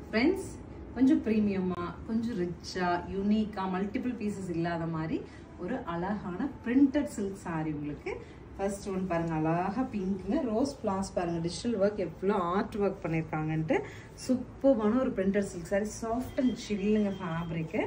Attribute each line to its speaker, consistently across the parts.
Speaker 1: friends கொஞ்சம் ப்ரீமியமாக கொஞ்சம் ரிச்சாக யூனிக்காக மல்டிபிள் பீசஸ் இல்லாத மாதிரி ஒரு அழகான பிரிண்டட் சில்க் saree உங்களுக்கு ஃபர்ஸ்ட் ஒன் பாருங்க அழகா பிங்க்குங்க ரோஸ் பிளாஸ் பாருங்க டிஜிட்டல் ஒர்க் எவ்வளோ ஆர்ட் ஒர்க் பண்ணியிருக்காங்கன்ட்டு சூப்பர்வான ஒரு printed silk saree soft and சில்லுங்க ஃபேப்ரிக்கு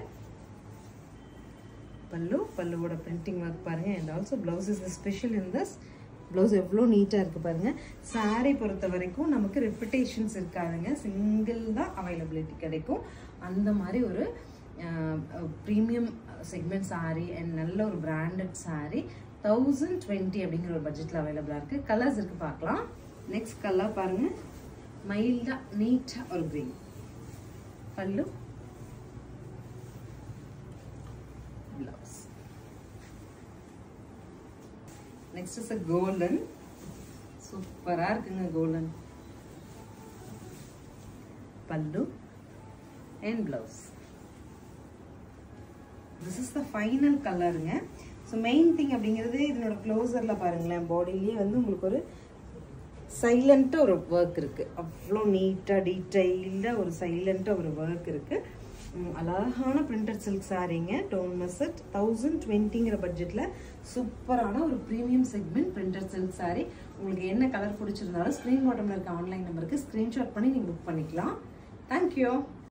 Speaker 1: பல்லு பல்லுவோட பிரிண்டிங் ஒர்க் பாருங்க and also blouse is special in this blouse எவ்வளோ நீட்டாக இருக்குது பாருங்க saree பொறுத்த வரைக்கும் நமக்கு ரெப்புடேஷன்ஸ் இருக்காதுங்க சிங்கிள் தான் அவைலபிலிட்டி கிடைக்கும் அந்த மாதிரி ஒரு ப்ரீமியம் செக்மெண்ட் saree அண்ட் நல்ல ஒரு பிராண்டட் saree தௌசண்ட் டுவெண்ட்டி அப்படிங்கிற ஒரு பட்ஜெட்டில் அவைலபிளாக இருக்குது கலர்ஸ் இருக்குது பார்க்கலாம் நெக்ஸ்ட் கலர் பாருங்க மைல்டாக நீட்டாக ஒரு green pallu blouse next is a golden சூப்பரா இருக்குங்க golden pallu and blouse this is the final கலருங்க ஸோ மெயின் திங் அப்படிங்கிறது இதனோட க்ளோசரில் பாருங்களேன் பாடியிலேயே வந்து உங்களுக்கு ஒரு சைலண்ட்டாக ஒரு ஒர்க் இருக்குது அவ்வளோ நீட்டாக டீட்டெயில்டாக ஒரு சைலண்ட்டாக ஒரு ஒர்க் இருக்குது ம், அழகான பிரிண்டட் சில்க் சாரீங்க டோன் மசட் தௌசண்ட் டுவெண்ட்டிங்கிற பட்ஜெட்டில் சூப்பரான ஒரு premium segment printed silk saree உங்களுக்கு என்ன கலர் பிடிச்சிருந்தாலும் ஸ்க்ரீன் பாட்டமில் இருக்க ஆன்லைன் நம்பருக்கு ஸ்க்ரீன்ஷாட் பண்ணி நீங்கள் புக் பண்ணிக்கலாம் தேங்க்யூ